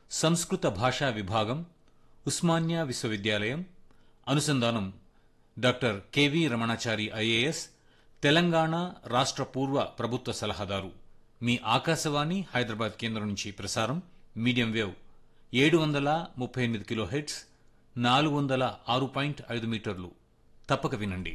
సంస్కృత భాషా విభాగం ఉస్మానియా విశ్వవిద్యాలయం అనుసంధానం doctor K V Ramanachari IAS Telangana రాష్ట్ర పూర్వ ప్రభుత్వ సలహాదారు మీ ఆకాశవాణి హైదరాబాద్ కేంద్రం నుంచి ప్రసారం మీడియం వేవ్ ఏడు వందల ముప్పై ఎనిమిది కిలో హెడ్స్ నాలుగు వందల ఆరు పాయింట్ ఐదు మీటర్లు తప్పక వినండి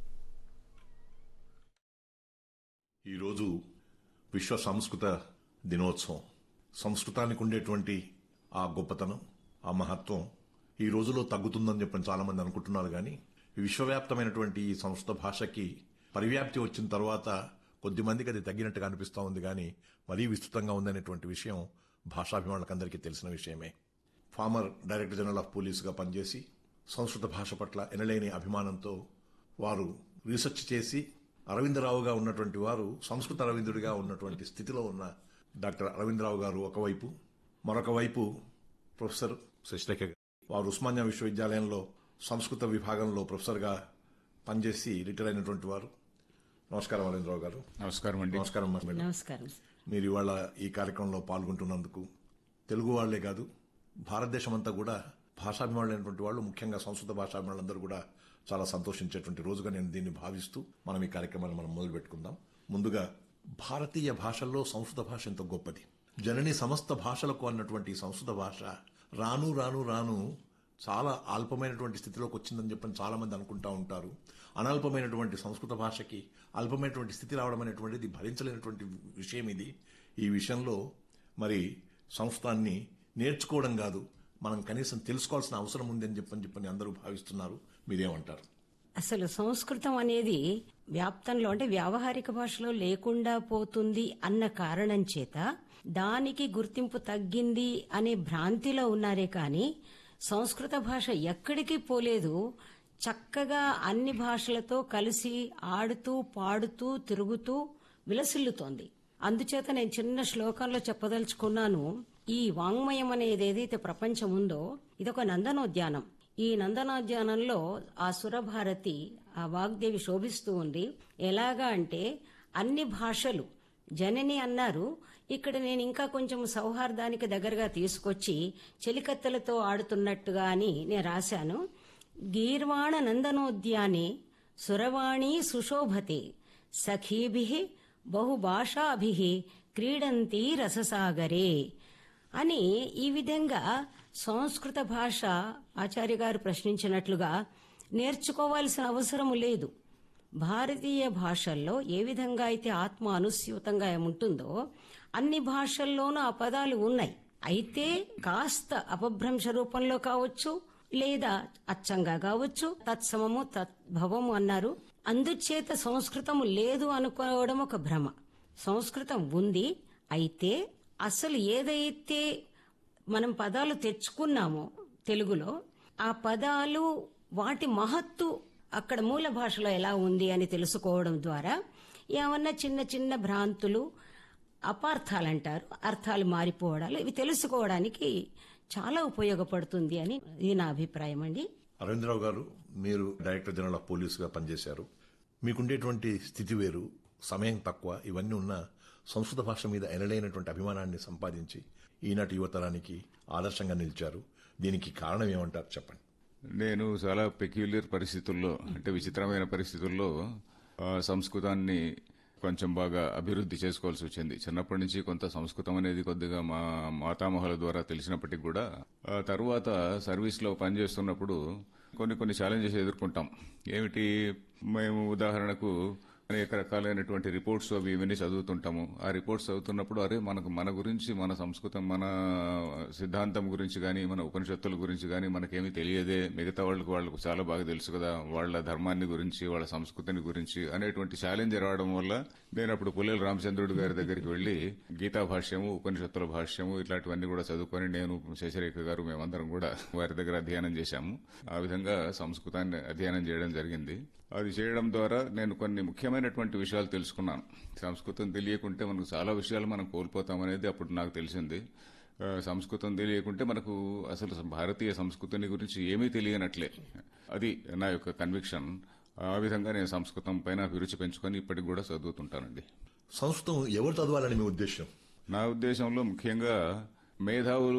ఈరోజు విశ్వ సంస్కృత దినోత్సవం సంస్కృతానికి ఉండేటువంటి ఆ గొప్పతనం ఆ మహత్వం ఈ రోజులో తగ్గుతుందని చెప్పని చాలా మంది అనుకుంటున్నారు కానీ విశ్వవ్యాప్తమైనటువంటి ఈ సంస్కృత భాషకి పరివ్యాప్తి వచ్చిన తర్వాత కొద్ది మందికి అది తగ్గినట్టుగా అనిపిస్తూ ఉంది కానీ మరీ విస్తృతంగా ఉందనేటువంటి విషయం భాషాభిమానులకందరికీ తెలిసిన విషయమే ఫార్మర్ డైరెక్టర్ జనరల్ ఆఫ్ పోలీసుగా పనిచేసి సంస్కృత భాష పట్ల ఎనలేని అభిమానంతో వారు రీసెర్చ్ చేసి అరవిందరావుగా ఉన్నటువంటి వారు సంస్కృత అరవిందుడిగా ఉన్నటువంటి స్థితిలో ఉన్న డాక్టర్ అరవిందరావు గారు ఒకవైపు మరొక వైపు ప్రొఫెసర్ శశిరేఖ గారు. వారు ఉస్మానియా విశ్వవిద్యాలయంలో సంస్కృత విభాగంలో ప్రొఫెసర్గా పనిచేసి రిటైర్ అయినటువంటి వారు నమస్కారం అరవిందరావు గారు నమస్కారం అండి నమస్కారం మేడం నమస్కారం మీరు ఇవాళ ఈ కార్యక్రమంలో పాల్గొంటున్నందుకు తెలుగు వాళ్లే కాదు భారతదేశం అంతా కూడా భాషాభిమానులైనటువంటి వాళ్ళు ముఖ్యంగా సంస్కృత భాషాభిమానులందరూ కూడా చాలా సంతోషించేటువంటి రోజుగా నేను దీన్ని భావిస్తూ మనం ఈ కార్యక్రమాన్ని మనం మొదలు పెట్టుకుందాం ముందుగా భారతీయ భాషల్లో సంస్కృత భాష ఎంత గొప్పది జనని సమస్త భాషలకు అన్నటువంటి ఈ సంస్కృత భాష రాను రాను రాను చాలా అల్పమైనటువంటి స్థితిలోకి వచ్చిందని చెప్పని చాలా మంది అనుకుంటా ఉంటారు అనల్పమైనటువంటి సంస్కృత భాషకి అల్పమైనటువంటి స్థితి రావడం అనేటువంటిది భరించలేనటువంటి విషయం ఇది ఈ విషయంలో మరి సంస్కృతాన్ని నేర్చుకోవడం కాదు మనం కనీసం తెలుసుకోవాల్సిన అవసరం ఉంది అని చెప్పని చెప్పని అందరూ భావిస్తున్నారు మీరేమంటారు అసలు సంస్కృతం అనేది వ్యాప్తంలో అంటే వ్యావహారిక భాషలో లేకుండా పోతుంది అన్న కారణం చేత దానికి గుర్తింపు తగ్గింది అనే భ్రాంతిలో ఉన్నారే కానీ సంస్కృత భాష ఎక్కడికి పోలేదు చక్కగా అన్ని భాషలతో కలిసి ఆడుతూ పాడుతూ తిరుగుతూ విలసిల్లుతోంది అందుచేత నేను చిన్న శ్లోకంలో చెప్పదలుచుకున్నాను ఈ వాంగ్మయం అనేది ఏదైతే ప్రపంచం ఉందో ఇదొక నందనోద్యానం ఈ నందనోద్యానంలో ఆ సురభారతి ఆ వాగ్దేవి శోభిస్తూ ఉంది ఎలాగా అంటే అన్ని భాషలు జనని అన్నారు ఇక్కడ నేను ఇంకా కొంచెం సౌహార్దానికి దగ్గరగా తీసుకొచ్చి చెలికత్తెలతో ఆడుతున్నట్టుగా అని నేను రాశాను గీర్వాణ నందనోద్యానే సురవాణి సుశోభతే సఖీభి బహుభాషాభి క్రీడంతి రససాగరే అని ఈ విధంగా సంస్కృత భాష ఆచార్య గారు ప్రశ్నించినట్లుగా నేర్చుకోవాల్సిన అవసరం లేదు భారతీయ భాషల్లో ఏ విధంగా అయితే ఆత్మ అనుస్యూతంగా ఉంటుందో అన్ని భాషల్లోనూ ఆ పదాలు ఉన్నాయి అయితే కాస్త అపభ్రంశ రూపంలో కావచ్చు లేదా అచ్చంగా కావచ్చు తత్సమము తద్భవము అన్నారు అందుచేత సంస్కృతము లేదు అనుకోవడం ఒక భ్రమ సంస్కృతం ఉంది అయితే అసలు ఏదైతే మనం పదాలు తెచ్చుకున్నామో తెలుగులో ఆ పదాలు వాటి మహత్తు అక్కడ మూల భాషలో ఎలా ఉంది అని తెలుసుకోవడం ద్వారా ఏమన్నా చిన్న చిన్న భ్రాంతులు అపార్థాలంటారు అర్థాలు మారిపోవడాలు ఇవి తెలుసుకోవడానికి చాలా ఉపయోగపడుతుంది అని ఇది నా అభిప్రాయం అండి అరవిందరావు గారు మీరు డైరెక్టర్ జనరల్ ఆఫ్ పోలీసుగా పనిచేశారు మీకుండేటువంటి స్థితి వేరు సమయం తక్కువ ఇవన్నీ ఉన్న సంస్కృత భాష మీద ఎనలేనటువంటి అభిమానాన్ని సంపాదించి ఈనాటి యువతరానికి ఆదర్శంగా నిలిచారు దీనికి కారణం ఏమంటారు చెప్పండి నేను చాలా పెక్యులర్ పరిస్థితుల్లో అంటే విచిత్రమైన పరిస్థితుల్లో ఆ, సంస్కృతాన్ని కొంచెం బాగా అభివృద్ధి చేసుకోవాల్సి వచ్చింది చిన్నప్పటి నుంచి కొంత సంస్కృతం అనేది కొద్దిగా మా మాతామహుల ద్వారా తెలిసినప్పటికీ కూడా ఆ తర్వాత సర్వీస్ లో పనిచేస్తున్నప్పుడు కొన్ని కొన్ని ఛాలెంజెస్ ఎదుర్కొంటాం ఏమిటి మేము ఉదాహరణకు అనేక రకాలైనటువంటి రిపోర్ట్స్ అవి ఇవన్నీ చదువుతుంటాము ఆ రిపోర్ట్స్ చదువుతున్నప్పుడు అరే మనకు మన గురించి మన సంస్కృతం మన సిద్ధాంతం గురించి కానీ మన ఉపనిషత్తుల గురించి కానీ మనకేమీ తెలియదే మిగతా వాళ్ళకు వాళ్ళకు చాలా బాగా తెలుసు కదా వాళ్ళ ధర్మాన్ని గురించి వాళ్ళ సంస్కృతిని గురించి అనేటువంటి ఛాలెంజ్ రావడం వల్ల నేను అప్పుడు పుల్లెల రామచంద్రుడు గారి దగ్గరికి వెళ్లి గీతా భాష్యము ఉపనిషత్తుల భాష్యము ఇట్లాంటివన్నీ కూడా చదువుకొని నేను శశిరేఖ గారు మేమందరం కూడా వారి దగ్గర అధ్యయనం చేశాము ఆ విధంగా సంస్కృతాన్ని అధ్యయనం చేయడం జరిగింది అది చేయడం ద్వారా నేను కొన్ని ముఖ్యమైనటువంటి విషయాలు తెలుసుకున్నాను సంస్కృతం తెలియకుంటే మనకు చాలా విషయాలు మనం కోల్పోతాం అనేది అప్పుడు నాకు తెలిసింది ఆ, సంస్కృతం తెలియకుంటే మనకు అసలు భారతీయ సంస్కృతిని గురించి ఏమీ తెలియనట్లే అది నా యొక్క కన్విక్షన్ ఆ విధంగా నేను సంస్కృతం పైన అభిరుచి పెంచుకొని ఇప్పటికి కూడా చదువుతుంటానండి సంస్కృతం ఎవరు చదవాలని మీ ఉద్దేశం నా ఉద్దేశంలో ముఖ్యంగా మేధావులు